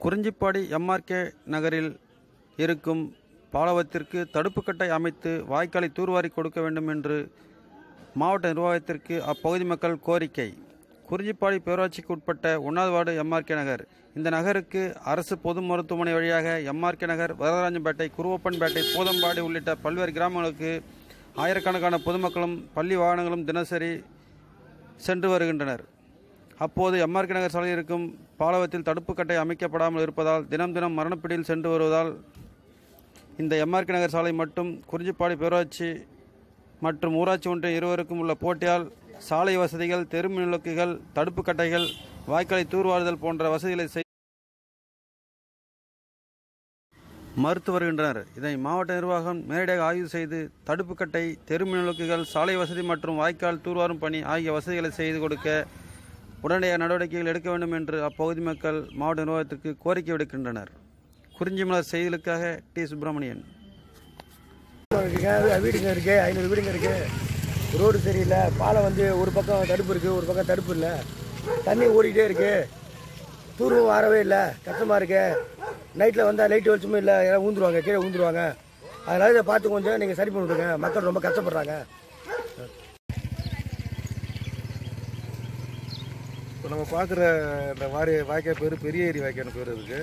Kurinjipadi MRK நகரில் இருக்கும் பாலவத்திற்கு தடுப்புக்கட்டை அமைத்து வாய்க்காலை தூர்வாரி கொடுக்க வேண்டும் என்று மாவட்ட நிர்வாகத்திற்கு அப்பகுதி மக்கள் கோரிக்கை குறிஞ்சிப்பாடி பேரூராட்சிக்கு உட்பட்ட ஒன்றாவது வார்டு எம்ஆர்கே நகர் இந்த நகருக்கு அரசு பொது மருத்துவமனை வழியாக எம்ஆர்கே நகர் வரதராஜன்பேட்டை குருவப்பன்பேட்டை பூதம்பாடி உள்ளிட்ட பல்வேறு கிராமங்களுக்கு ஆயிரக்கணக்கான பொதுமக்களும் பள்ளி வாகனங்களும் தினசரி சென்று வருகின்றனர் அப்போது எம்ஆர்கே நகர் சாலையில் இருக்கும் பாலவத்தில் தடுப்புக்கட்டை அமைக்கப்படாமல் இருப்பதால் தினம் தினம் மரணப்பிடியில் சென்று வருவதால் இந்த எம்ஆர்கே நகர் சாலை மட்டும் குறிஞ்சிப்பாடி பேரூராட்சி மற்றும் ஊராட்சி ஒன்றியம் இருவருக்கும் உள்ள போட்டியால் சாலை வசதிகள் தெருமின் விளக்குகள் தடுப்புக்கட்டைகள் வாய்க்காலை தூர்வாறுதல் போன்ற வசதிகளை செய் மறுத்து வருகின்றனர் இதனை மாவட்ட நிர்வாகம் நேரடியாக ஆய்வு செய்து தடுப்புக்கட்டை தெருமின் விளக்குகள் சாலை வசதி மற்றும் வாய்க்கால் தூர்வாரும் பணி ஆகிய வசதிகளை செய்து கொடுக்க உடனடியாக நடவடிக்கைகள் எடுக்க வேண்டும் என்று அப்பகுதி மக்கள் மாவட்ட நிர்வாகத்திற்கு கோரிக்கை விடுக்கின்றனர் குறிஞ்சிமலர் செய்திகளுக்காக டி சுப்பிரமணியன் இருக்குங்க வீடுங்க இருக்குது ஐநூறு வீடுங்க இருக்குது ரோடு சரியில்லை பாலம் வந்து ஒரு பக்கம் தடுப்பு இருக்குது ஒரு பக்கம் தடுப்பு இல்லை தண்ணி ஓடிக்கிட்டே இருக்குது தூர்வும் வரவே இல்லை கஷ்டமாக இருக்கு நைட்டில் வந்தால் லைட் வெளிச்சமும் இல்லை எல்லாம் ஊந்துருவாங்க கீழே ஊந்துருவாங்க அதனால இதை பார்த்து கொஞ்சம் நீங்கள் சரி பண்ணி விடுங்க மக்கள் ரொம்ப கஷ்டப்படுறாங்க இப்போ நம்ம பார்க்குற இந்த வாரி வாய்க்கால் பேர் பெரிய ஏரி வாய்க்கான்னு பேர் இருக்கு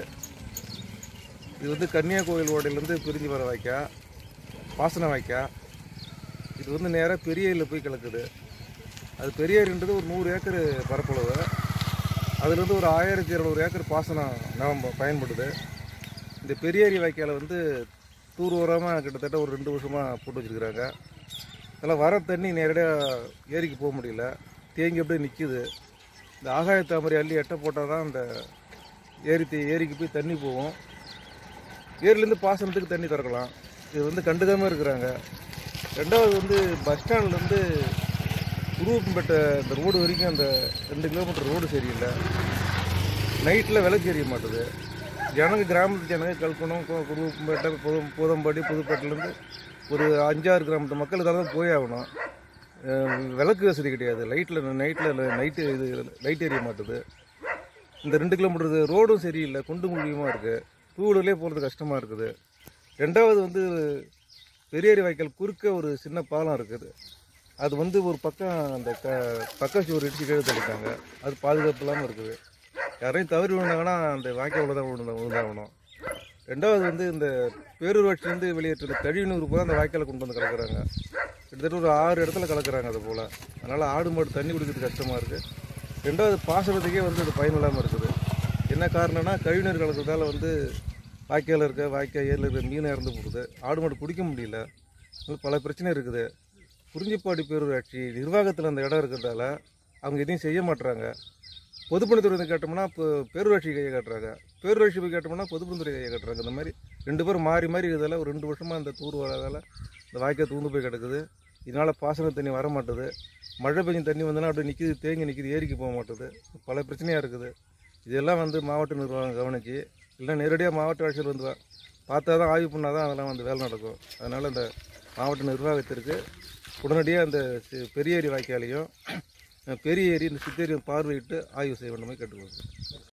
இது வந்து கன்னியாகுமரி ஓடையிலேருந்து பிரிஞ்சு வர வாய்க்கால் பாசன வாய்க்கால் இது வந்து நேராக பெரிய ஏரியில் போய் கலக்குது அது பெரிய ஏரின்றது ஒரு நூறு ஏக்கர் பரப்பளவு அதுலேருந்து ஒரு ஆயிரத்தி இரநூறு ஏக்கர் பாசனம் நம்ம பயன்படுது இந்த பெரிய ஏரி வாய்க்காலை வந்து தூர் ஓரமாக கிட்டத்தட்ட ஒரு ரெண்டு வருஷமாக போட்டு வச்சுருக்குறாங்க அதெல்லாம் வர தண்ணி நேரடியாக ஏரிக்கு போக முடியல தேங்கி அப்படியே நிற்கிது இந்த ஆகாய தாமரை அள்ளி எட்ட போட்டால் தான் அந்த ஏரி தே- ஏரிக்கு போய் தண்ணி போகும் ஏரிலேருந்து பாசனத்துக்கு தண்ணி திறக்கலாம் இது வந்து கண்டுக்காமல் இருக்கிறாங்க ரெண்டாவது வந்து பஸ் ஸ்டாண்ட்லேருந்து உருவப்பட்ட இந்த ரோடு வரைக்கும் அந்த ரெண்டு கிலோமீட்டர் ரோடு சரியில்லை நைட்டில் விளக்கு எரிய மாட்டுது ஜனங்க கிராமத்து ஜனங்க கல்கணும் குருவம்பேட்டை புது பூதம்பாடி புதுப்பேட்டிலேருந்து ஒரு அஞ்சாறு கிராமத்து மக்கள் இதெல்லாம் தான் போய் ஆகணும் அஹ் விளக்கு வசதி கிடையாது லைட்டில் நைட்டில் நைட்டு இது லைட் எரிய மாட்டுது இந்த ரெண்டு கிலோமீட்டர் ரோடும் சரியில்லை குண்டு குழியுமாக இருக்குது டூ வீலர்லேயே போகிறது கஷ்டமாக இருக்குது ரெண்டாவது வந்து பெரியேரி வாய்க்கால் குறுக்க ஒரு சின்ன பாலம் இருக்குது அது வந்து ஒரு பக்கம் அந்த க பக்க சுவர் இடிச்சு கீழே தள்ளிட்டாங்க அது பாதுகாப்பு இல்லாமல் இருக்குது யாரையும் தவறி விழுந்தாங்கன்னா அந்த வாய்க்கால் தான் விழுந்தா விழுந்தாகணும் ரெண்டாவது வந்து இந்த பேரூராட்சியிலேருந்து வெளியேற்ற கழிவுநீர் பூரா அந்த வாய்க்காலை கொண்டு வந்து கலக்குறாங்க கிட்டத்தட்ட ஒரு ஆறு இடத்துல கலக்குறாங்க அது போல் அதனால் ஆடு மாடு தண்ணி குடிக்கிறது கஷ்டமாக இருக்குது ரெண்டாவது பாசனத்துக்கே வந்து அது பயனில்லாமல் இருக்குது என்ன காரணம்னா கழிவுநீர் கலக்கிறதால வந்து வாய்க்கால் இருக்க வாய்க்கால் ஏரியில் இருக்க மீன் இறந்து போகுது ஆடு மாடு குடிக்க முடியல இன்னும் பல பிரச்சனை இருக்குது குறிஞ்சிப்பாடி பேரூராட்சி நிர்வாகத்தில் அந்த இடம் இருக்கிறதால அவங்க எதையும் செய்ய மாட்டுறாங்க பொதுப்பணித்துறை வந்து கேட்டோம்னா இப்போ பேரூராட்சி கையை காட்டுறாங்க பேரூராட்சி போய் கேட்டோம்னா பொதுப்பணித்துறை கையை காட்டுறாங்க இந்த மாதிரி ரெண்டு பேரும் மாறி மாறி இருக்கிறதால ஒரு ரெண்டு வருஷமாக அந்த தூர் வராதால இந்த வாய்க்கால் தூந்து போய் கிடக்குது இதனால் பாசன தண்ணி வர மாட்டுது மழை பெஞ்சு தண்ணி வந்தோன்னா அப்படியே நிற்கிது தேங்கி நிற்கிது ஏரிக்கு போக மாட்டுது பல பிரச்சனையாக இருக்குது இதெல்லாம் வந்து மாவட்ட நிர்வாகம் கவனிச்சு இல்லை நேரடியாக மாவட்ட ஆட்சியர் வந்து வா- பார்த்தா தான் ஆய்வு பண்ணால் தான் அதெல்லாம் வந்து வேலை நடக்கும் அதனால் இந்த மாவட்ட நிர்வாகத்திற்கு உடனடியாக அந்த சி- பெரிய ஏரி வாய்க்காலையும் பெரிய ஏரி இந்த சித்தேரியும் பார்வையிட்டு ஆய்வு செய்ய வேண்டுமே கேட்டுக்கொள்கிறேன்